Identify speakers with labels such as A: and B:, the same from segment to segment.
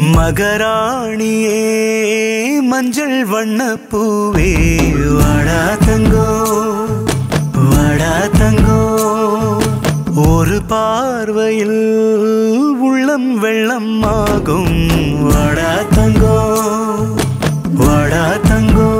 A: மகராணியே மஞ்சள் வண்ண பூவே வாடா தங்கோ வாடா தங்கோ ஒரு பார்வையில் உள்ளம் வெள்ளம் ஆகும் வாடா தங்கோ வாடா தங்கோ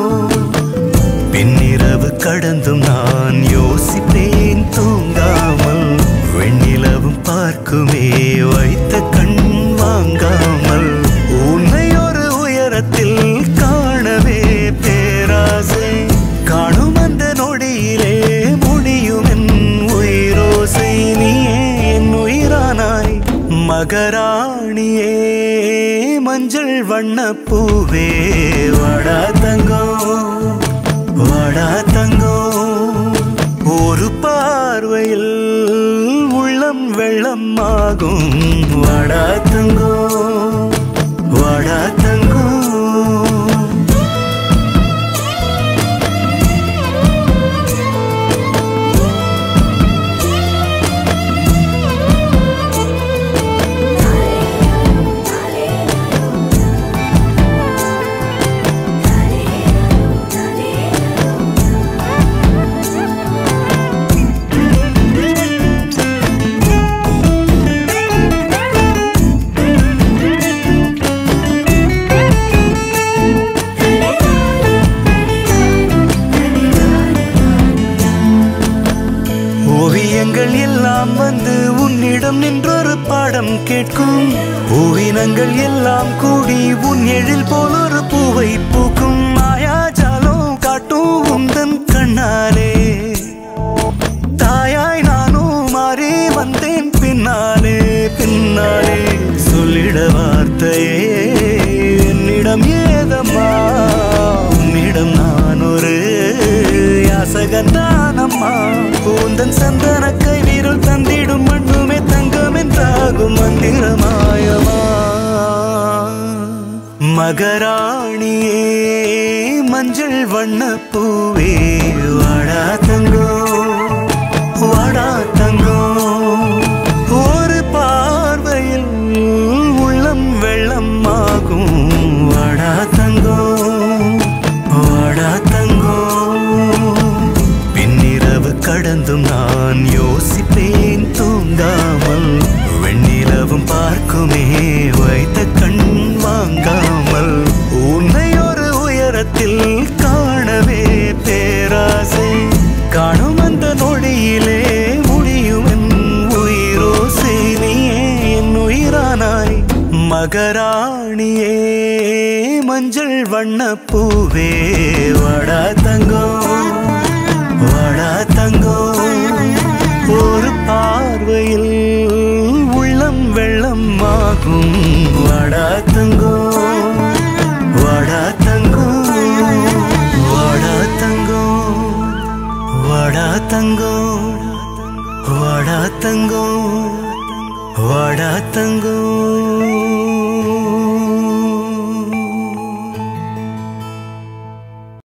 A: பின்னிரவு கடந்தும் நான் யோசிப்பேன் தூங்காமல் வெண்ணிலவும் பார்க்குமே வைத்த கண் வாங்காமல் உன்னை ஒரு உயரத்தில் காணவே பேராசை காணும் அந்த நொடியிலே முடியும் என் உயிரோசை நீயே என் உயிரானாய் மகராணியே மஞ்சள் வண்ண பூவே வாடா தங்கோ வாடா தங்கோ ஒரு பார்வையில் உள்ளம் வெள்ளம் ஆகும் வாடா தங்கோ வாடா தங்கோ ஓவியங்கள் எல்லாம் வந்து உன்னிடம் நின்றொரு பாடம் கேட்கும் ஓவினங்கள் எல்லாம் கூடி உன் எழில் போல் ஒரு பூவை பூக்கும் மாயாஜாலம் காட்டும் உந்தன் கண்ணாலே தாயாய் நானும் மாறி வந்தேன் பின்னாலே பின்னாலே சொல்லிட வார்த்தையே என்னிடம் ஏதம்மா உன்னிடம் நான் ஒரு யாசகந்தானம்மா கூந்தன் சந்தன கை வீரல் தந்திடும் மண்ணுமே தங்கம் என்றாகும் மந்திரமாயமா மகராணியே மஞ்சள் வண்ண பூவே வாடா தங்கோ வாடா தங்கோ ஒரு பார்வையில் உள்ளம் வெள்ளம் ஆகும் வாடா தங்கோ வாடா தங்கோ பின்னிரவு கடந்தும் நான் யோசிப்பேன் தூங்காமல் வெண்ணிலவும் பார்க்குமே வைத்த கண் வாங்காமல் உன்னை ஒரு உயரத்தில் காணவே பேராசை காணும் அந்த நொடியிலே முடியும் என் உயிரோசை நீயே என் உயிரானாய் மகராணியே மஞ்சள் வண்ண பூவே வாடா தங்கோ வாடா தங்கோ ஒரு பார்வையில் உள்ளம் வெள்ளம் ஆகும் வாடா தங்கோ வாடா தங்கோ வாடா தங்கோ வாடா தங்கோ வாடா தங்கோ வாடா தங்கோ